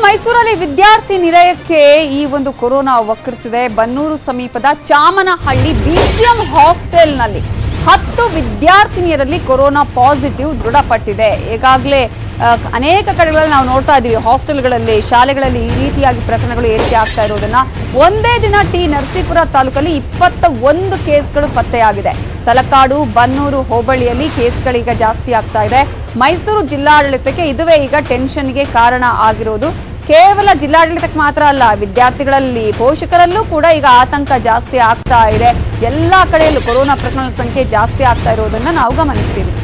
ಮೈಸೂರಲ್ಲಿ ವಿದ್ಯಾರ್ಥಿ ನಿಲಯಕ್ಕೆ ಈ ಒಂದು ಕೊರೋನಾ ವಕ್ರಿಸಿದೆ ಬನ್ನೂರು ಸಮೀಪದ ಚಾಮನಹಳ್ಳಿ ಬಿಸಿಎಂ ಹಾಸ್ಟೆಲ್ನಲ್ಲಿ ಹತ್ತು ವಿದ್ಯಾರ್ಥಿನಿಯರಲ್ಲಿ ಕೊರೋನಾ ಪಾಸಿಟಿವ್ ದೃಢಪಟ್ಟಿದೆ ಈಗಾಗಲೇ ಆ, ಅನೇಕ ಕಡೆಗಳಲ್ಲಿ ನಾವು ನೋಡ್ತಾ ಇದ್ದೀವಿ ಹಾಸ್ಟೆಲ್ಗಳಲ್ಲಿ ಶಾಲೆಗಳಲ್ಲಿ ಈ ರೀತಿಯಾಗಿ ಪ್ರಕರಣಗಳು ಏರಿಕೆ ಆಗ್ತಾ ಇರೋದನ್ನ ಒಂದೇ ದಿನ ಟಿ ನರಸೀಪುರ ತಾಲೂಕಲ್ಲಿ ಇಪ್ಪತ್ತ ಒಂದು ಕೇಸ್ಗಳು ಪತ್ತೆಯಾಗಿದೆ ತಲಕಾಡು ಬನ್ನೂರು ಹೋಬಳಿಯಲ್ಲಿ ಕೇಸ್ಗಳೀಗ ಜಾಸ್ತಿ ಆಗ್ತಾ ಇದೆ ಮೈಸೂರು ಜಿಲ್ಲಾಡಳಿತಕ್ಕೆ ಇದುವೇ ಈಗ ಟೆನ್ಷನ್ಗೆ ಕಾರಣ ಆಗಿರೋದು ಕೇವಲ ಜಿಲ್ಲಾಡಳಿತಕ್ಕೆ ಮಾತ್ರ ಅಲ್ಲ ವಿದ್ಯಾರ್ಥಿಗಳಲ್ಲಿ ಪೋಷಕರಲ್ಲೂ ಕೂಡ ಈಗ ಆತಂಕ ಜಾಸ್ತಿ ಆಗ್ತಾ ಇದೆ ಎಲ್ಲಾ ಕಡೆಯಲ್ಲೂ ಕೊರೋನಾ ಪ್ರಕರಣದ ಸಂಖ್ಯೆ ಜಾಸ್ತಿ ಆಗ್ತಾ ಇರೋದನ್ನ ನಾವು ಗಮನಿಸ್ತೀವಿ